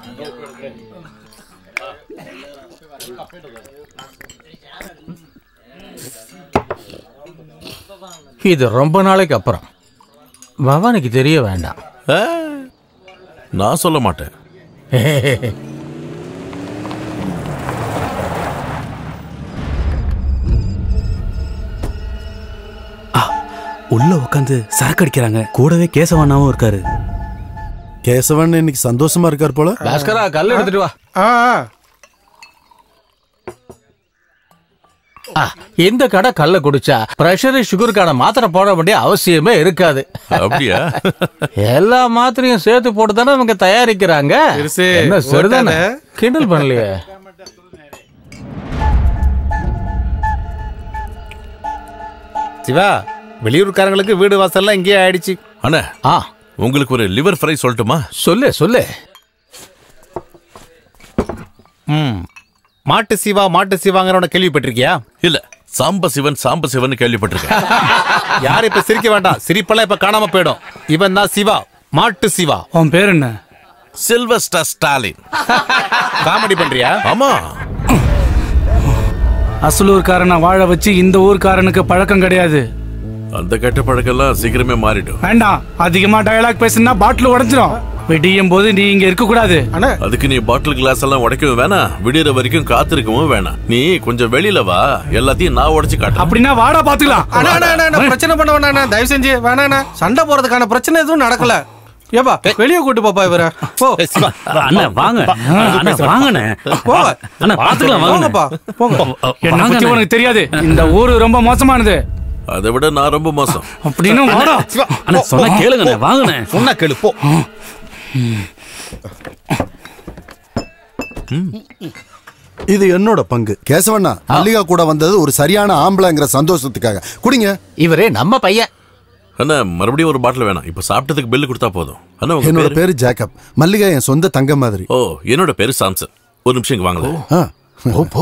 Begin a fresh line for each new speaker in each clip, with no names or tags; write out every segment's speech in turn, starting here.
இது ரொம்ப நாளைக்கு அப்புறம் பவானிக்கு தெரிய வேண்டாம்
ஆ, நான் சொல்ல மாட்டேன்
உள்ள உட்காந்து சரக்கு அடிக்கிறாங்க கூடவே கேசவண்ணாவும் இருக்காரு
கேசவன் இன்னைக்கு சந்தோஷமா இருக்கார் போல
பாஸ்கரா கல் எடுத்துட்டு வா
ஆ ஆ.
ஆ, இந்த கடை கல்ல குடிச்சா பிரஷர் சுகருக்கான மாத்திரை போட வேண்டிய அவசியமே இருக்காது
அப்படியா
எல்லா மாத்திரையும் சேர்த்து போட்டு தானே அவங்க தயாரிக்கிறாங்க
பெருசு,
என்ன சரிதானே
ஓட்டாத.
கிண்டல் பண்ணலையே
சிவா வெளியூர்காரங்களுக்கு வீடு வாசல்லாம் இங்கேயே ஆயிடுச்சு
அண்ணா
ஆ
உங்களுக்கு ஒரு லிவர் ஃப்ரை சொல்லட்டுமா
சொல்லு சொல்லு
ம் மாட்டு சிவா மாட்டு சிவாங்கிறவன கேள்விப்பட்டிருக்கியா
இல்ல சாம்ப சிவன் சாம்ப சிவன் கேள்விப்பட்டிருக்கேன்
யாரும் இப்ப சிரிக்க வேண்டாம் சிரிப்பெல்லாம் இப்ப காணாம போயிடும் இவன் தான் சிவா மாட்டு சிவா
உன் பேர் என்ன
சில்வஸ்டர் ஸ்டாலின்
காமெடி பண்றியா
ஆமா
அசலூர்காரனை வாழ வச்சு இந்த ஊர்க்காரனுக்கு பழக்கம் கிடையாது
அந்த கெட்ட பழக்கெல்லாம் சீக்கிரமே மாறிடும்
வேண்டாம் அதிகமா டயலாக் பேசுனா பாட்டில் உடைஞ்சிரும் வெடியும் போது நீ இங்க இருக்க கூடாது
அண்ணா
அதுக்கு நீ பாட்டில் கிளாஸ் எல்லாம் உடைக்கவும் வேணாம் விடியற வரைக்கும் காத்திருக்கவும் வேணாம் நீ கொஞ்சம் வெளியில வா எல்லாத்தையும் நான் உடைச்சு காட்டுறேன்
அப்படின்னா வாடா பாத்துக்கலாம்
அண்ணா அண்ணா அண்ணா, அண்ணா பிரச்சனை பண்ண வேணாண்ணா தயவு செஞ்சு வேணாண்ணா சண்டை போறதுக்கான பிரச்சனை எதுவும் நடக்கல ஏப்பா வெளியே கூட்டு போப்பா இவர போ
ஏய், சிவா
அண்ணா வாங்க அண்ணா வாங்கண்ணே
போங்க
அண்ணா பாத்துக்கலாம் வாங்க
போங்கப்பா போங்க
என்ன பத்தி உனக்கு தெரியாது இந்த ஊரு ரொம்ப மோசமானது
அதை விட நான் ரொம்ப மோசம்
அப்படின்னு வாடா
சிவா
அண்ணா சொன்னா கேளுங்கண்ணே வாங்கண்ணே
சொன்னா கேளு போ
இது என்னோட பங்கு கேசவண்ணா மல்லிகா கூட வந்தது ஒரு சரியான ஆம்பளைங்கிற சந்தோஷத்துக்காக குடிங்க
இவரே நம்ம பையன்
அண்ணா மறுபடியும் ஒரு பாட்டில் வேணாம் இப்ப சாப்பிட்டதுக்கு பில்லு கொடுத்தா போதும் அண்ணா உங்க
என்னோட
பேரு?
பேரு ஜேக்கப் மல்லிகா என் சொந்த தங்க மாதிரி
ஓ என்னோட பேரு சாம்சன் ஒரு நிமிஷம் இங்க வாங்க
ஆ.
ஓ போ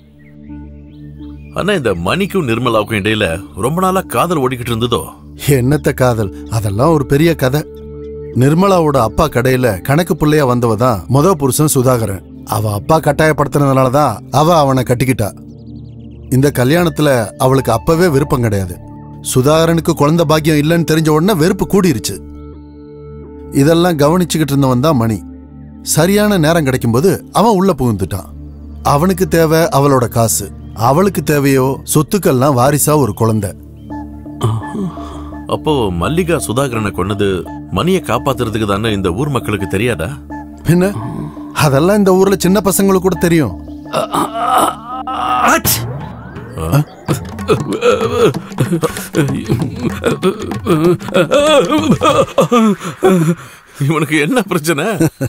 அண்ணா இந்த மணிக்கும் நிர்மலாவுக்கும் இடையில ரொம்ப நாளா காதல் ஓடிக்கிட்டு இருந்ததோ
என்னத்த காதல் அதெல்லாம் ஒரு பெரிய கதை நிர்மலாவோட அப்பா கடையில கணக்கு பிள்ளையா வந்தவ தான் முத புருஷன் சுதாகரன் அவ அப்பா கட்டாயப்படுத்தினதுனால தான் அவ அவனை கட்டிக்கிட்டா இந்த கல்யாணத்துல அவளுக்கு அப்பவே விருப்பம் கிடையாது சுதாகரனுக்கு குழந்தை பாக்கியம் இல்லைன்னு தெரிஞ்ச உடனே வெறுப்பு கூடிருச்சு இதெல்லாம் கவனிச்சுக்கிட்டு இருந்தவன் தான் மணி சரியான நேரம் கிடைக்கும்போது அவன் உள்ள புகுந்துட்டான் அவனுக்கு தேவை அவளோட காசு அவளுக்கு தேவையோ சொத்துக்கள்லாம் வாரிசா ஒரு குழந்தை
அப்போ மல்லிகா சுதாகரனை கொன்னது மணியை காப்பாத்துறதுக்கு தானே இந்த ஊர் மக்களுக்கு தெரியாதா
பின்ன அதெல்லாம் இந்த ஊர்ல சின்ன பசங்களுக்கு கூட தெரியும்
இவனுக்கு என்ன பிரச்சனை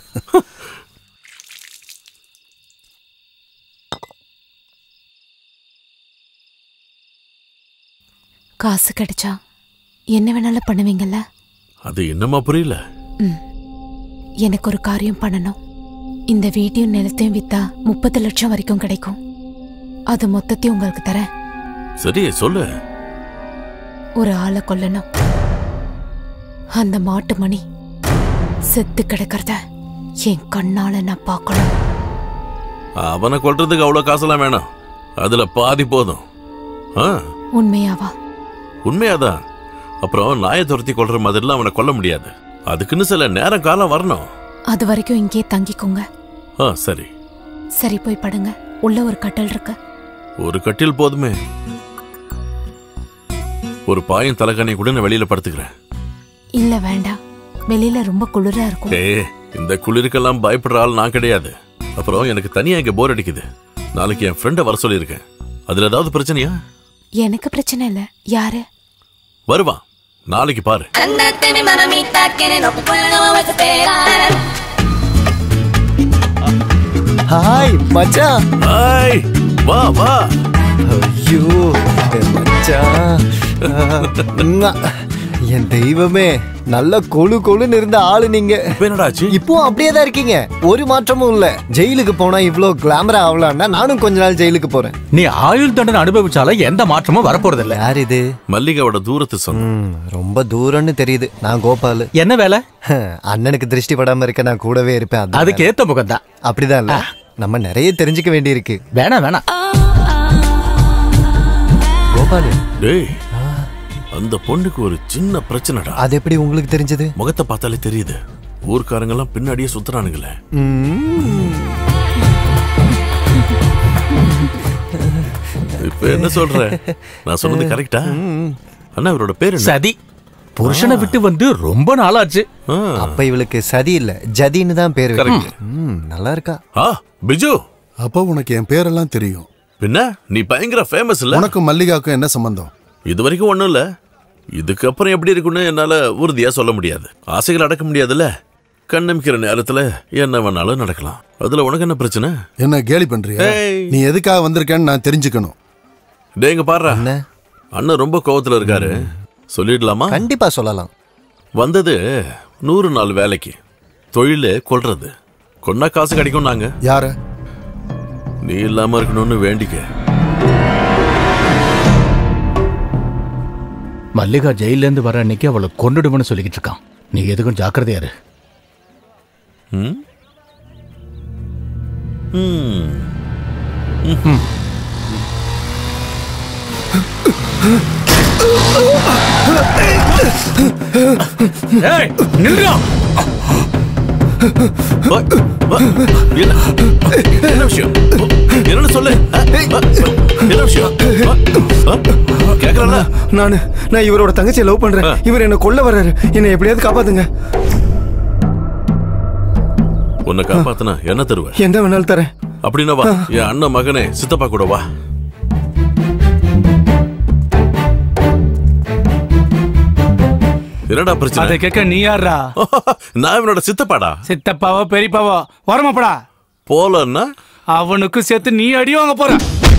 காசு கிடைச்சா என்ன வேணாலும் பண்ணுவீங்கல்ல
அது என்னமா புரியல
எனக்கு ஒரு காரியம் பண்ணணும் இந்த வீட்டையும் நிலத்தையும் வித்தா முப்பது லட்சம் வரைக்கும் கிடைக்கும் அது மொத்தத்தையும் உங்களுக்கு தரேன்
சரி சொல்லு
ஒரு ஆளை கொல்லணும் அந்த மாட்டு மணி செத்து கிடக்கிறத என் கண்ணால நான் பார்க்கணும்
அவனை கொல்றதுக்கு அவ்வளவு காசெல்லாம் வேணாம் அதுல பாதி போதும் ஆ,
உண்மையாவா
உண்மையாதான் அப்புறம் நாயை துரத்தி கொல்ற மாதிரிலாம் அவனை கொல்ல முடியாது அதுக்குன்னு சில நேரம் காலம் வரணும்
அது வரைக்கும் இங்கேயே தங்கிக்கோங்க
ஆ சரி
சரி போய் படுங்க உள்ள ஒரு கட்டல் இருக்கு
ஒரு கட்டில் போதுமே ஒரு பாயும் தலைகாணி கூட நான் வெளியில படுத்துக்கிறேன்
இல்ல வேண்டாம் வெளியில ரொம்ப குளிரா இருக்கும்
ஏய் இந்த குளிருக்கெல்லாம் பயப்படுற ஆள் நான் கிடையாது அப்புறம் எனக்கு தனியா இங்க போர் அடிக்குது நாளைக்கு என் ஃப்ரெண்டை வர சொல்லியிருக்கேன் அதுல ஏதாவது பிரச்சனையா
எனக்கு பிரச்சனை இல்ல யாரு
வருவான் நாளைக்கு பாரு
Andate mi mamita que no puedo esperar.
Hi மச்சான்
ஹாய் வா வா
ஐயோ மச்சான் என் தெய்வமே நல்ல கொழு கொழுன்னு இருந்த ஆளு நீங்க
என்னடாச்சு
இப்போ அப்படியே தான் இருக்கீங்க ஒரு மாற்றமும் இல்ல ஜெயிலுக்கு போனா இவ்ளோ கிளாமரா ஆகலாம்னா நானும் கொஞ்ச நாள் ஜெயிலுக்கு போறேன்
நீ ஆயுள் தண்டனை அனுபவிச்சாலும் எந்த மாற்றமும் வரப்போறது இல்ல
யார் இது
மல்லிகாவோட தூரத்து சொந்தம்
ம், ரொம்ப தூரம்னு தெரியுது நான் கோபால்
என்ன வேலை
அண்ணனுக்கு திருஷ்டி படாம இருக்க நான் கூடவே இருப்பேன் அதான்
அதுக்கு ஏத்த முகம் தான்
அப்படிதான் இல்ல நம்ம நிறைய தெரிஞ்சுக்க வேண்டியிருக்கு
வேணாம் வேணாம்
கோபால்
டேய் அந்த பொண்ணுக்கு ஒரு சின்ன பிரச்சனைடா
அது எப்படி உங்களுக்கு தெரிஞ்சது
முகத்தை பார்த்தாலே தெரியுது ஊர்க்காரங்க எல்லாம் பின்னாடியே சுத்துறானுங்களே இப்ப என்ன சொல்ற நான் சொன்னது கரெக்டா அண்ணா இவரோட பேர் என்ன
சதி புருஷனை விட்டு வந்து ரொம்ப நாளாச்சு
ஆ.
அப்ப இவளுக்கு சதி இல்ல ஜதின்னு தான் பேர் வைக்கணும். ம், நல்லா இருக்கா
ஆ பிஜு
அப்போ உனக்கு என் பேரெல்லாம் தெரியும்
பின்ன நீ பயங்கர ஃபேமஸ் இல்ல
உனக்கும் மல்லிகாவுக்கும் என்ன சம்பந்தம்
இது வரைக்கும் ஒண்ணும் இல்ல இதுக்கப்புறம் எப்படி இருக்குன்னு என்னால உறுதியா சொல்ல முடியாது ஆசைகள் அடக்க முடியாதுல்ல கண்ணமிக்கிற நேரத்துல என்ன வேணாலும் நடக்கலாம் அதுல உனக்கு என்ன பிரச்சனை
என்ன கேலி பண்றியா
ஏய்.
நீ எதுக்காக வந்திருக்கேன்னு நான் தெரிஞ்சுக்கணும்
டேங்க பாடுறா
என்ன
அண்ணன் ரொம்ப கோவத்துல இருக்காரு சொல்லிடலாமா
கண்டிப்பா சொல்லலாம்
வந்தது நூறு நாள் வேலைக்கு தொழில் கொள்றது கொன்னா காசு கிடைக்கும் நாங்க
யார
நீ இல்லாம இருக்கணும்னு வேண்டிக்க
மல்லிகா ஜெயில இருந்து வர அன்னைக்கு அவளை கொண்டுடுவேன்னு சொல்லிக்கிட்டு இருக்கான் நீ எதுக்கும் ஜாக்கிரதையா இரு
ம்? ம்.
ஏய் நில்றா
வா, வா. என்ன என்ன விஷயம் என்ன சொல்லு ஆ? ஆ? என்ன விஷயம் கேக்குறல
நான் நான் இவரோட தங்கச்சியை லவ் பண்றேன் இவர் என்ன கொல்ல வர்றாரு என்னை எப்படியாவது காப்பாத்துங்க
உன்னை காப்பாத்துனா என்ன தருவ
எந்த வேணாலும் தரேன்
அப்படின்னா வா என் அண்ணன் மகனே சித்தப்பா கூட வா என்னடா
அதை
பிரச்சனை
கேட்க நீ யாரா
நான் இவனோட சித்தப்பாடா
சித்தப்பாவோ பெரியப்பாவோ வரமாப்படா
போலன்னா
அவனுக்கும் சேர்த்து நீ அடி வாங்க போற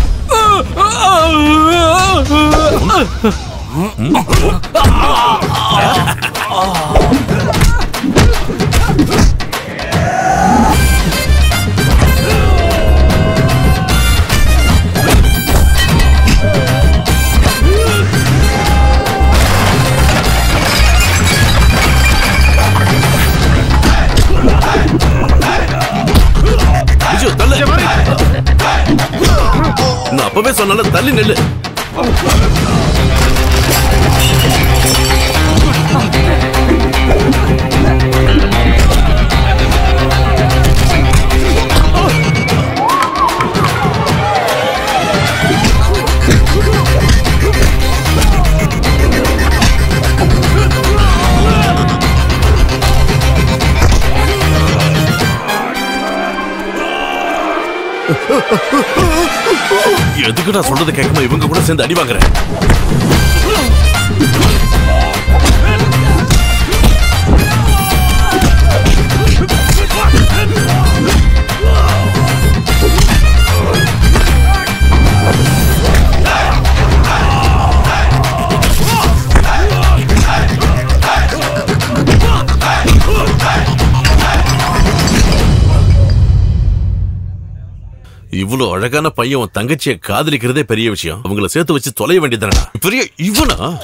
விஜு தள்ளு நான் அப்பவே சொன்னால தள்ளி நெல்லு எதுக்கு நான் சொல்றது கேட்காம இவங்க கூட சேர்ந்து அடி வாங்குறேன் இவ்வளவு அழகான பையன் உன் தங்கச்சியை காதலிக்கிறதே பெரிய விஷயம் அவங்கள சேர்த்து வச்சு தொலைய வேண்டியதானடா பெரிய இவனா